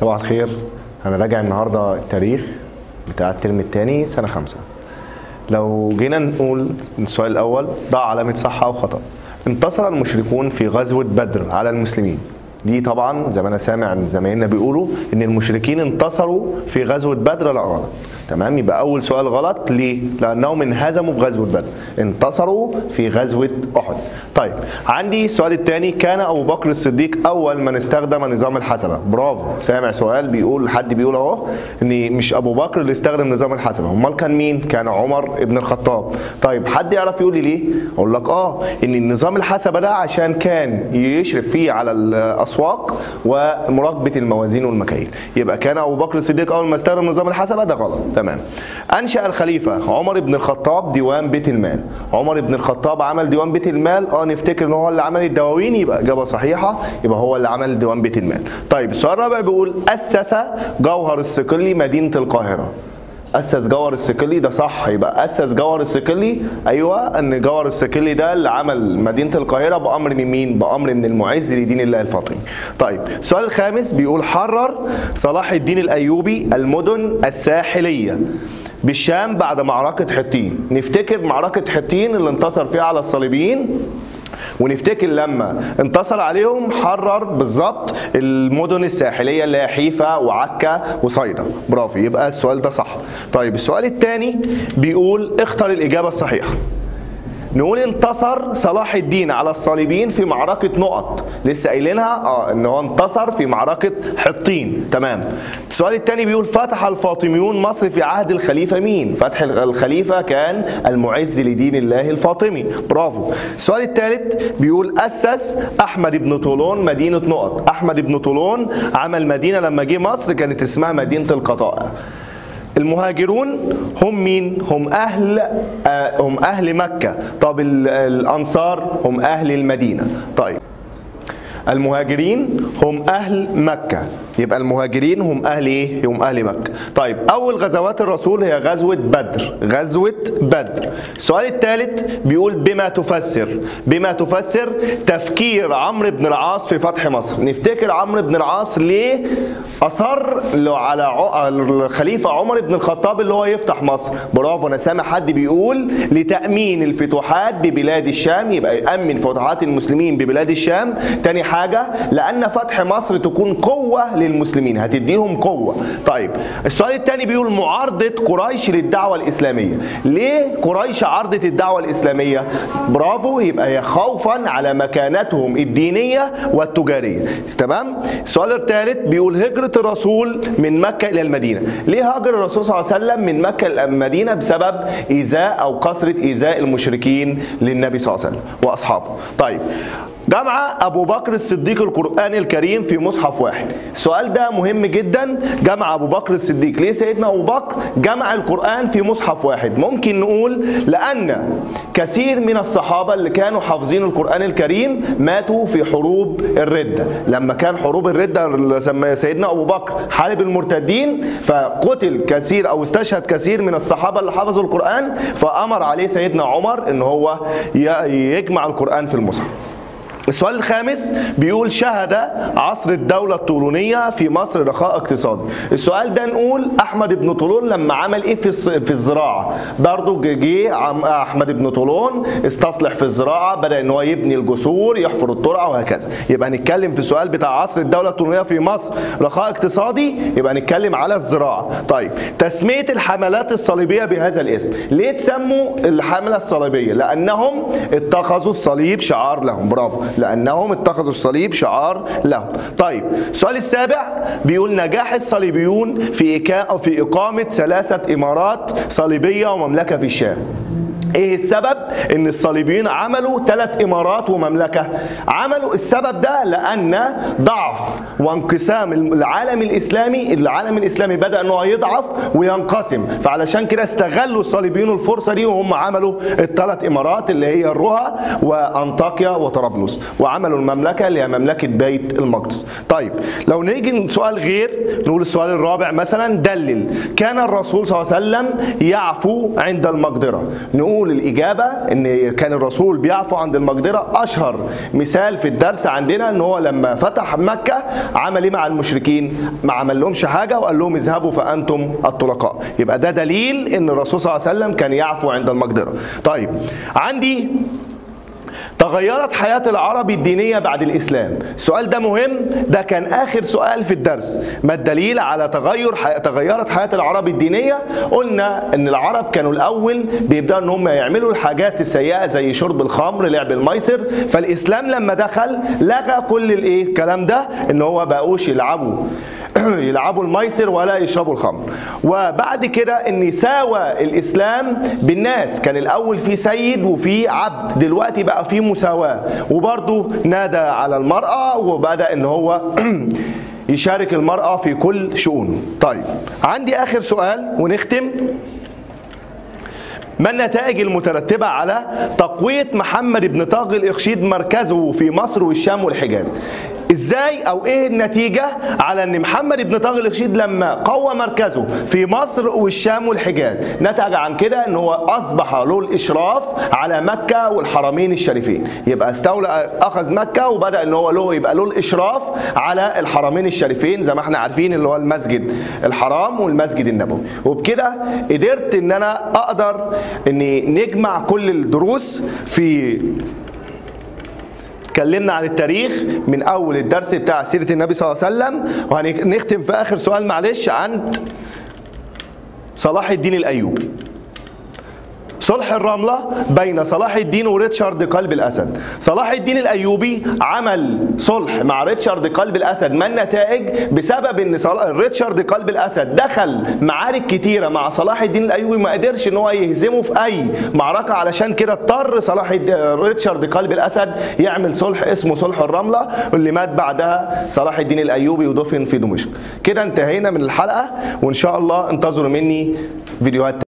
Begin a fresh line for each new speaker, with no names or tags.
صباح الخير انا راجع النهارده التاريخ بتاع الترم الثاني سنه خمسة لو جينا نقول السؤال الاول ضع علامه صح او خطا انتصر المشركون في غزوه بدر على المسلمين دي طبعا زي ما انا سامع من زمايلنا بيقولوا ان المشركين انتصروا في غزوه بدر لا غلط تمام يبقى اول سؤال غلط ليه لانهم انهزموا في غزوه بدر انتصروا في غزوه احد طيب عندي السؤال الثاني كان ابو بكر الصديق اول من استخدم نظام الحسبه برافو سامع سؤال بيقول حد بيقول اهو ان مش ابو بكر اللي استخدم نظام الحسبه امال كان مين كان عمر ابن الخطاب طيب حد يعرف يقول لي ليه اقول لك اه ان النظام الحسبه ده عشان كان يشرف فيه على الاسواق ومراقبه الموازين والمكاييل يبقى كان ابو بكر الصديق اول ما استخدم نظام الحسبه ده غلط تمام انشا الخليفه عمر بن الخطاب ديوان بيت المال عمر بن الخطاب عمل ديوان بيت المال اه نفتكر ان هو اللي عمل الدواوين يبقى اجابه صحيحه يبقى هو اللي عمل ديوان بيت المال طيب السؤال الرابع بيقول اسس جوهر الصقلي مدينه القاهره اسس جوهر الصقلي ده صح يبقى اسس جوهر الصقلي ايوه ان جوهر الصقلي ده اللي عمل مدينه القاهره بامر من مين بامر من المعز لدين الله الفاطمي طيب السؤال الخامس بيقول حرر صلاح الدين الايوبي المدن الساحليه بالشام بعد معركه حطين نفتكر معركه حطين اللي انتصر فيها على الصليبيين ونفتكر لما انتصر عليهم حرر بالظبط المدن الساحليه اللي هي حيفا وعكا وصيدا برافو يبقى السؤال ده صح طيب السؤال الثاني بيقول اختر الاجابه الصحيحه نقول انتصر صلاح الدين على الصليبيين في معركة نقط لسه قايلينها اه ان هو انتصر في معركة حطين تمام السؤال الثاني بيقول فتح الفاطميون مصر في عهد الخليفة مين فتح الخليفة كان المعز لدين الله الفاطمي برافو السؤال الثالث بيقول أسس أحمد بن طولون مدينة نقط أحمد بن طولون عمل مدينة لما جه مصر كانت اسمها مدينة القطائع المهاجرون هم مين؟ هم أهل آه هم أهل مكة، طب الأنصار هم أهل المدينة، طيب المهاجرين هم أهل مكة يبقى المهاجرين هم أهل إيه؟ هم أهل مكة طيب أول غزوات الرسول هي غزوة بدر غزوة بدر السؤال الثالث بيقول بما تفسر بما تفسر تفكير عمرو بن العاص في فتح مصر نفتكر عمرو بن العاص ليه أصر على الخليفة عمر بن الخطاب اللي هو يفتح مصر برافو أنا سامع حد بيقول لتأمين الفتوحات ببلاد الشام يبقى يأمن فتوحات المسلمين ببلاد الشام تاني حاجة لأن فتح مصر تكون قوة للمسلمين هتديهم قوة طيب السؤال الثاني بيقول معارضة قريش للدعوة الإسلامية ليه قريش عرضت الدعوة الإسلامية برافو يبقى هي خوفا على مكانتهم الدينية والتجارية تمام السؤال الثالث بيقول هجرة الرسول من مكة إلى المدينة ليه هاجر الرسول صلى الله عليه وسلم من مكة إلى المدينة بسبب إيذاء أو كثرة إيذاء المشركين للنبي صلى الله عليه وسلم وأصحابه طيب جمع ابو بكر الصديق القران الكريم في مصحف واحد السؤال ده مهم جدا جمع ابو بكر الصديق ليه سيدنا ابو بكر جمع القران في مصحف واحد ممكن نقول لان كثير من الصحابه اللي كانوا حافظين القران الكريم ماتوا في حروب الرده لما كان حروب الرده لما سيدنا ابو بكر حارب المرتدين فقتل كثير او استشهد كثير من الصحابه اللي حفظوا القران فامر عليه سيدنا عمر ان هو يجمع القران في المصحف السؤال الخامس بيقول شهد عصر الدولة الطولونية في مصر رخاء اقتصادي السؤال ده نقول أحمد بن طولون لما عمل إيه في في الزراعة برضه جه أحمد بن طولون استصلح في الزراعة بدأ إن هو يبني الجسور يحفر الترعة وهكذا يبقى نتكلم في السؤال بتاع عصر الدولة الطولونية في مصر رخاء اقتصادي يبقى نتكلم على الزراعة طيب تسمية الحملات الصليبية بهذا الاسم ليه تسموا الحملة الصليبية لأنهم اتخذوا الصليب شعار لهم برافو لانهم اتخذوا الصليب شعار لهم. طيب السؤال السابع بيقول نجاح الصليبيون في إكا في اقامه ثلاثه امارات صليبيه ومملكه في الشام. ايه السبب ان الصليبيين عملوا ثلاث امارات ومملكه عملوا السبب ده لان ضعف وانقسام العالم الاسلامي العالم الاسلامي بدا ان هو يضعف وينقسم فعلشان كده استغلوا الصليبيين الفرصه دي وهم عملوا الثلاث امارات اللي هي الرها وانطاكيا وطرابلس وعملوا المملكه اللي هي مملكه بيت المقدس طيب لو نيجي سؤال غير نقول السؤال الرابع مثلا دلل كان الرسول صلى الله عليه وسلم يعفو عند المقدره نقول نقول الاجابه ان كان الرسول بيعفو عند المقدره اشهر مثال في الدرس عندنا ان هو لما فتح مكه عمل ايه مع المشركين ما عمل لهمش حاجه وقال لهم اذهبوا فانتم الطلقاء يبقى ده دليل ان الرسول صلى الله عليه وسلم كان يعفو عند المقدره طيب عندي تغيرت حياة العرب الدينية بعد الإسلام السؤال ده مهم ده كان آخر سؤال في الدرس ما الدليل على تغير حي... تغيرت حياة العرب الدينية قلنا أن العرب كانوا الأول بيبدأوا أن هم يعملوا الحاجات السيئة زي شرب الخمر لعب الميسر فالإسلام لما دخل لغى كل الإيه الكلام ده أن هو بقوش يلعبوا يلعبوا الميسر ولا يشربوا الخمر وبعد كده ان ساوى الاسلام بالناس كان الاول في سيد وفي عبد دلوقتي بقى في مساواه وبرضه نادى على المراه وبدا ان هو يشارك المراه في كل شؤونه طيب عندي اخر سؤال ونختم ما النتائج المترتبة على تقوية محمد بن طاغ الإخشيد مركزه في مصر والشام والحجاز ازاي او ايه النتيجة على ان محمد بن طاغ الإخشيد لما قوى مركزه في مصر والشام والحجاز نتج عن كده ان هو اصبح له الاشراف على مكة والحرمين الشريفين يبقى استولى اخذ مكة وبدأ ان هو له يبقى له الاشراف على الحرمين الشريفين زي ما احنا عارفين اللي هو المسجد الحرام والمسجد النبوي وبكده قدرت ان انا اقدر اني نجمع كل الدروس في اتكلمنا عن التاريخ من اول الدرس بتاع سيره النبي صلى الله عليه وسلم وهنختم في اخر سؤال معلش عن صلاح الدين الايوبي صلح الرملة بين صلاح الدين وريتشارد قلب الأسد صلاح الدين الأيوبي عمل صلح مع ريتشارد قلب الأسد ما النتائج بسبب ان ريتشارد قلب الأسد دخل معارك كتيرة مع صلاح الدين الأيوبي ما قدرش ان هو يهزمه في أي معركة علشان كده اضطر صلاح ريتشارد قلب الأسد يعمل صلح اسمه صلح الرملة واللي مات بعدها صلاح الدين الأيوبي ودفن في دمشق كده انتهينا من الحلقة وإن شاء الله انتظروا مني فيديوهات